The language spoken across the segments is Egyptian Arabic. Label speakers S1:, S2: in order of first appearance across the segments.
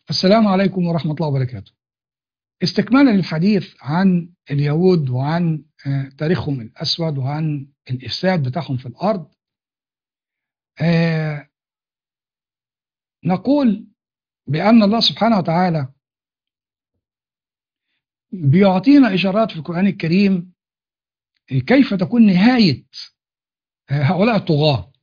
S1: السلام عليكم ورحمة الله وبركاته استكمالا للحديث عن اليهود وعن آه، تاريخهم الأسود وعن الإفساد بتاعهم في الأرض آه، نقول بأن الله سبحانه وتعالى بيعطينا إشارات في القرآن الكريم كيف تكون نهاية آه، هؤلاء الطغاة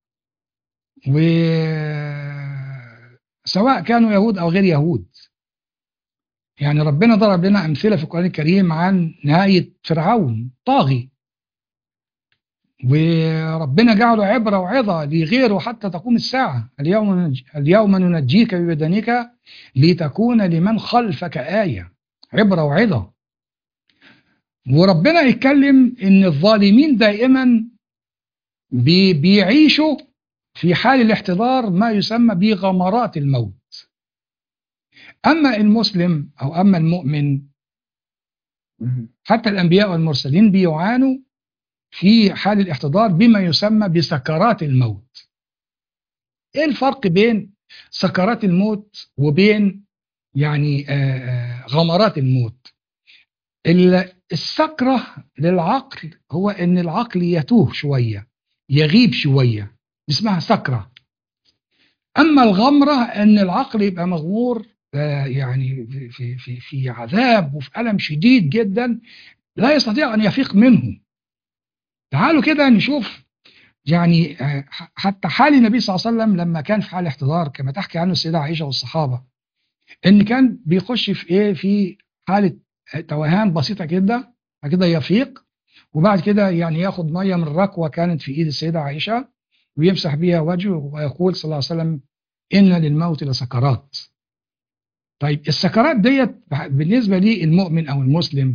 S1: وسواء كانوا يهود أو غير يهود يعني ربنا ضرب لنا أمثلة في القرآن الكريم عن نهاية فرعون طاغي وربنا جعله عبرة وعظة لغيره حتى تقوم الساعة اليوم ننج... اليوم ننجيك ببدنك لتكون لمن خلفك آية عبرة وعظة وربنا يتكلم ان الظالمين دائما بي... بيعيشوا في حال الاحتضار ما يسمى بغمرات الموت أما المسلم أو أما المؤمن حتى الأنبياء والمرسلين بيعانوا في حال الاحتضار بما يسمى بسكرات الموت ايه الفرق بين سكرات الموت وبين يعني آه غمرات الموت السكرة للعقل هو ان العقل يتوه شوية يغيب شوية اسمها سكرة اما الغمرة ان العقل يبقى مغمور آه يعني في, في, في عذاب وفي ألم شديد جدا لا يستطيع أن يفيق منه تعالوا كده نشوف يعني حتى حال النبي صلى الله عليه وسلم لما كان في حال احتضار كما تحكي عنه السيدة عائشة والصحابة ان كان بيخش في ايه في حالة توهان بسيطة كده كده يفيق وبعد كده يعني ياخد مية من ركوة كانت في ايد السيدة عائشة ويمسح بيها وجهه ويقول صلى الله عليه وسلم إن للموت لسكرات طيب السكرات ديت بالنسبة للمؤمن أو المسلم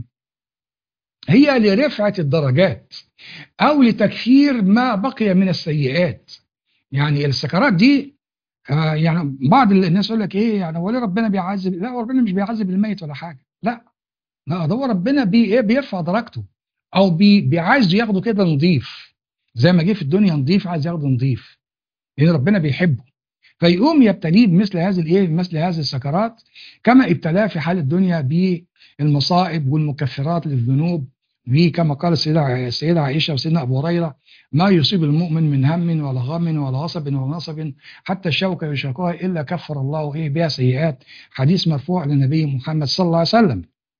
S1: هي لرفعة الدرجات أو لتكفير ما بقي من السيئات يعني السكرات دي آه يعني بعض الناس يقول لك ايه يعني هو ليه ربنا بيعذب لا هو ربنا مش بيعذب الميت ولا حاجه لا لا ده هو ربنا بي ايه بيرفع درجته او بي بيعايز ياخده كده نظيف زي ما جه في الدنيا نظيف عايز ياخده نظيف لان ربنا بيحبه فيقوم يبتليه بمثل هذه الايه مثل هذه السكرات كما ابتلاه في حال الدنيا بالمصائب والمكفرات للذنوب كما قال السيدة السيدة عائشة وسيدنا أبو هريرة ما يصيب المؤمن من هم ولا غم ولا غصب ولا نصب حتى الشوكة يشاكوها إلا كفر الله إيه بها سيئات حديث مرفوع للنبي محمد صلى الله عليه وسلم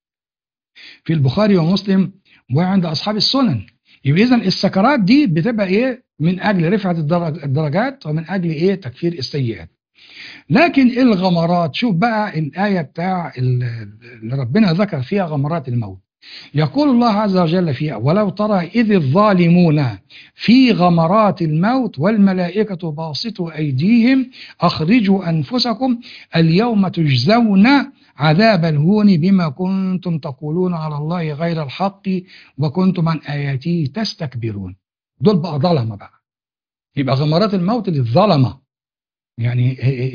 S1: في البخاري ومسلم وعند أصحاب السنن يبقى إذا السكرات دي بتبقى إيه من أجل رفعة الدرجات ومن أجل إيه تكفير السيئات لكن الغمرات شوف بقى الآية بتاع اللي ربنا ذكر فيها غمرات الموت يقول الله عز وجل فيها ولو ترى إذ الظالمون في غمرات الموت والملائكة باسطوا أيديهم أخرجوا أنفسكم اليوم تجزون عذاب الهون بما كنتم تقولون على الله غير الحق وكنتم عن آياته تستكبرون دول بقى ظلمة بقى يبقى غمرات الموت للظلمة يعني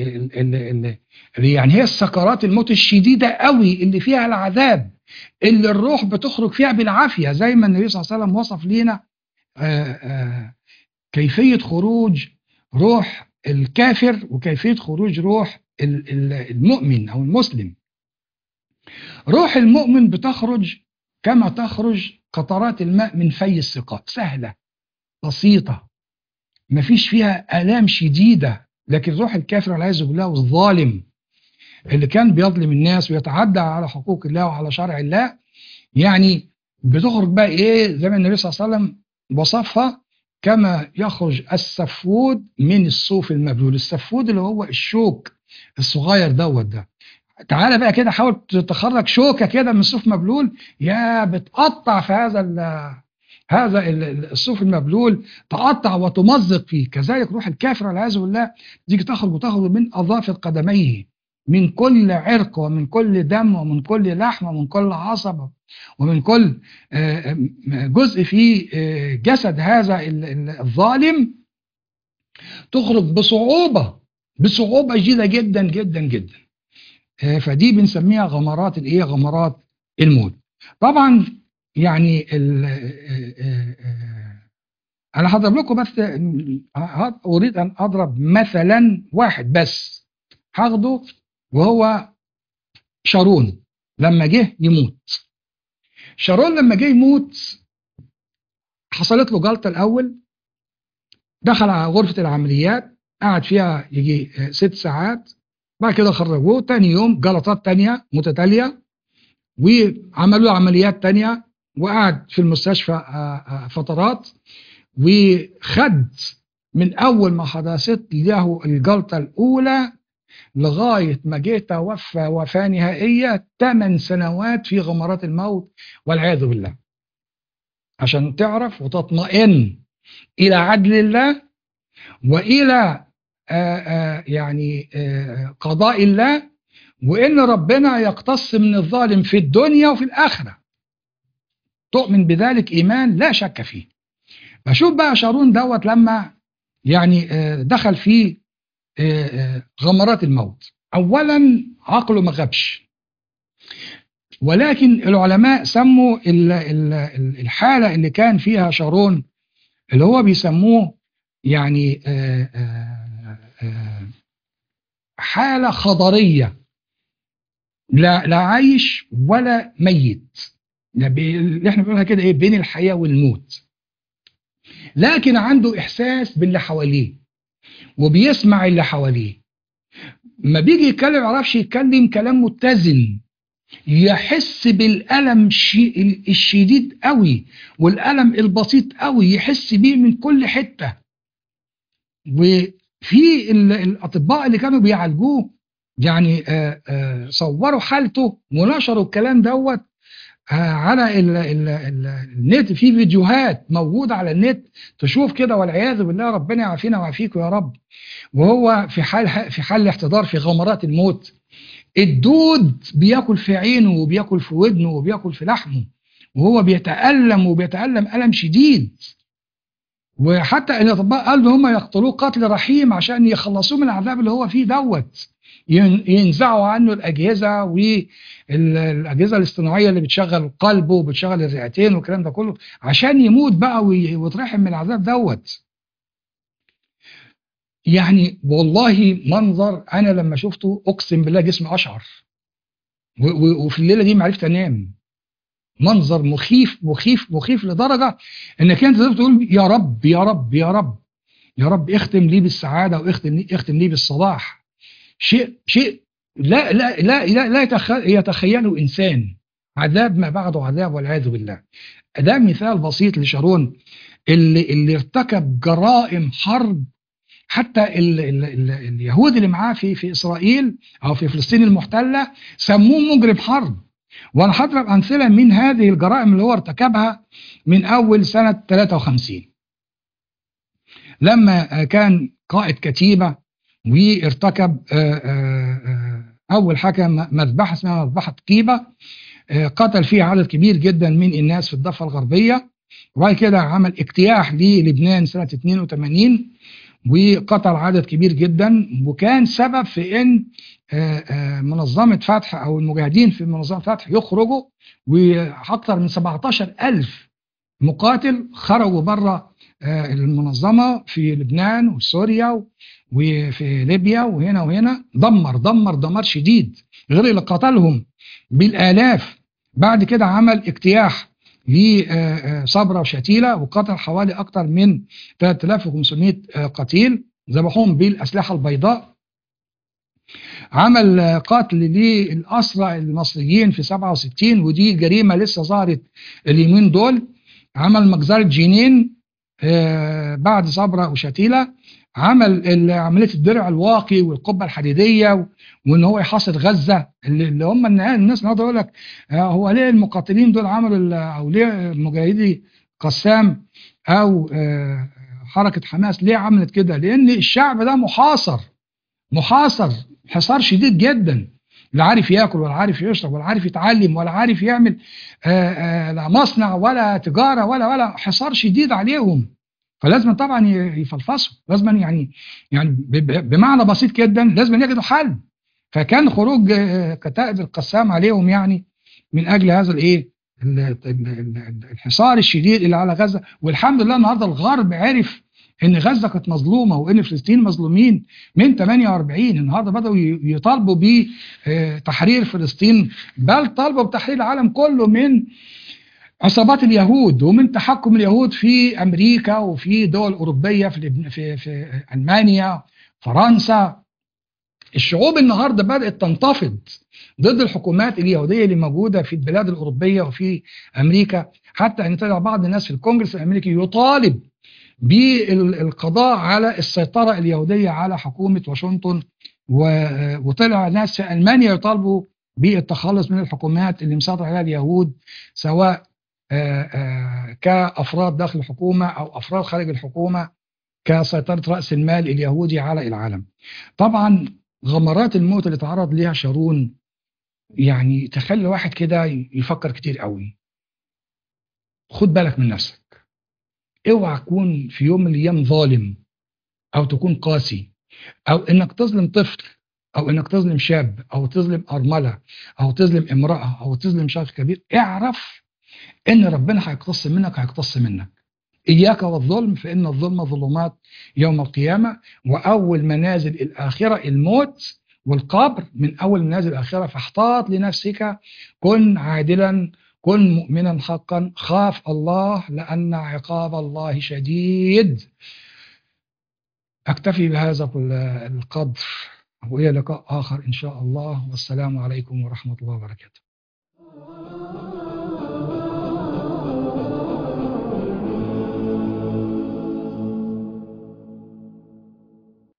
S1: يعني هي السكرات الموت الشديدة قوي اللي فيها العذاب اللي الروح بتخرج فيها بالعافية زي ما النبي صلى الله عليه وسلم وصف لنا آآ آآ كيفية خروج روح الكافر وكيفية خروج روح المؤمن أو المسلم روح المؤمن بتخرج كما تخرج قطرات الماء من في السقاء سهلة بسيطة مفيش فيها آلام شديدة لكن روح الكافر والعياذ بالله والظالم اللي كان بيظلم الناس ويتعدى على حقوق الله وعلى شرع الله يعني بتخرج بقى ايه زي ما النبي صلى الله عليه وسلم وصفها كما يخرج السفود من الصوف المبلول السفود اللي هو الشوك الصغير دوت ده تعالى بقى كده حاول تخرج شوكه كده من صوف مبلول يا بتقطع في هذا هذا الصوف المبلول تقطع وتمزق فيه كذلك روح الكافر والعياذ بالله تيجي تخرج وتخرج من اظافر قدميه من كل عرق ومن كل دم ومن كل لحم ومن كل عصب ومن كل جزء في جسد هذا الظالم تخرج بصعوبة بصعوبة شديدة جدا جدا جدا فدي بنسميها غمرات الايه غمرات الموت طبعا يعني انا هضرب لكم بس اريد ان اضرب مثلا واحد بس هاخده وهو شارون لما جه يموت شارون لما جه يموت حصلت له جلطه الاول دخل على غرفه العمليات قعد فيها يجي ست ساعات بعد كده خرجوه تاني يوم جلطات تانية متتالية وعملوا له عمليات تانية وقعد في المستشفى فترات وخد من أول ما حدثت له الجلطة الأولى لغاية ما جه توفى وفاة نهائية 8 سنوات في غمرات الموت والعياذ بالله عشان تعرف وتطمئن إلى عدل الله وإلى آآ آآ يعني آآ قضاء الله وإن ربنا يقتص من الظالم في الدنيا وفي الآخرة تؤمن بذلك إيمان لا شك فيه فشوف بقى شارون دوت لما يعني دخل في غمرات الموت أولا عقله ما غابش ولكن العلماء سموا الحالة اللي كان فيها شارون اللي هو بيسموه يعني حالة خضرية لا لا عايش ولا ميت اللي احنا بنقولها كده ايه بين الحياة والموت لكن عنده احساس باللي حواليه وبيسمع اللي حواليه ما بيجي يتكلم يعرفش يتكلم كلام متزن يحس بالألم الشديد قوي والألم البسيط قوي يحس بيه من كل حتة وفي الأطباء اللي كانوا بيعالجوه يعني آآ آآ صوروا حالته ونشروا الكلام دوت على ال ال ال النت في فيديوهات موجودة على النت تشوف كده والعياذ بالله ربنا يعافينا ويعافيكم يا رب وهو في حال في حال الاحتضار في غمرات الموت الدود بياكل في عينه وبياكل في ودنه وبياكل في لحمه وهو بيتألم وبيتألم ألم شديد وحتى الأطباء قالوا هم يقتلوه قتل رحيم عشان يخلصوه من العذاب اللي هو فيه دوت ينزعوا عنه الأجهزة والأجهزة الاصطناعية اللي بتشغل قلبه وبتشغل الرئتين والكلام ده كله عشان يموت بقى ويترحم من العذاب دوت يعني والله منظر أنا لما شفته أقسم بالله جسمي أشعر وفي الليلة دي ما عرفت أنام منظر مخيف مخيف مخيف لدرجة انك انت تقول يا رب يا رب يا رب يا رب اختم لي بالسعادة واختم لي اختم لي بالصلاح شيء شيء لا لا لا لا, لا يتخيله انسان عذاب ما بعده عذاب والعياذ بالله ده مثال بسيط لشارون اللي اللي ارتكب جرائم حرب حتى ال ال ال اليهود اللي معاه في في اسرائيل او في فلسطين المحتله سموه مجرم حرب وانا هضرب امثله من هذه الجرائم اللي هو ارتكبها من اول سنه 53 لما كان قائد كتيبه وارتكب اول حاجه مذبحه اسمها مذبحه كيبه قتل فيها عدد كبير جدا من الناس في الضفه الغربيه وبعد كده عمل اجتياح للبنان سنه 82 وقتل عدد كبير جدا وكان سبب في ان منظمة فتح او المجاهدين في منظمة فتح يخرجوا واكثر من 17 ألف مقاتل خرجوا بره المنظمة في لبنان وسوريا وفي ليبيا وهنا وهنا دمر دمر دمار شديد غير اللي قتلهم بالآلاف بعد كده عمل اجتياح لصبرة وشتيلة وقتل حوالي أكثر من 3500 قتيل ذبحوهم بالأسلحة البيضاء عمل قتل للأسرى المصريين في 67 ودي جريمة لسه ظهرت اليومين دول عمل مجزرة جنين بعد صبرة وشتيلة عمل عملية الدرع الواقي والقبة الحديدية وان هو يحاصر غزة اللي هم الناس النهارده يقول لك هو ليه المقاتلين دول عملوا او ليه مجاهدي قسام او حركة حماس ليه عملت كده لان الشعب ده محاصر محاصر حصار شديد جدا لا عارف ياكل ولا عارف يشرب ولا عارف يتعلم ولا عارف يعمل لا مصنع ولا تجارة ولا ولا حصار شديد عليهم فلازم طبعا يفلفصوا لازم يعني يعني بمعنى بسيط جدا لازم يجدوا حل فكان خروج كتائب القسام عليهم يعني من اجل هذا الايه الحصار الشديد اللي على غزه والحمد لله النهارده الغرب عرف ان غزه كانت مظلومه وان فلسطين مظلومين من 48 النهارده بداوا ي- يطالبوا بتحرير فلسطين بل طالبوا بتحرير العالم كله من عصابات اليهود ومن تحكم اليهود في امريكا وفي دول اوروبيه في لبن- في, في المانيا فرنسا الشعوب النهارده بدات تنتفض ضد الحكومات اليهوديه اللي موجوده في البلاد الاوروبيه وفي امريكا حتى ان طلع بعض الناس في الكونجرس الامريكي يطالب بالقضاء على السيطره اليهوديه على حكومه واشنطن و- وطلع ناس في المانيا يطالبوا بالتخلص من الحكومات اللي مسيطر عليها اليهود سواء آه، آه، كافراد داخل الحكومه او افراد خارج الحكومه كسيطره راس المال اليهودي على العالم. طبعا غمرات الموت اللي تعرض ليها شارون يعني تخلي الواحد كده يفكر كتير قوي. خد بالك من نفسك. اوعى تكون في يوم من الايام ظالم او تكون قاسي او انك تظلم طفل او انك تظلم شاب او تظلم ارمله او تظلم امراه او تظلم شخص كبير اعرف ان ربنا هيقتص منك هيقتص منك اياك والظلم فان الظلم ظلمات يوم القيامه واول منازل الاخره الموت والقبر من اول منازل الاخره فاحتاط لنفسك كن عادلا كن مؤمنا حقا خاف الله لان عقاب الله شديد اكتفي بهذا القدر والى لقاء اخر ان شاء الله والسلام عليكم ورحمه الله وبركاته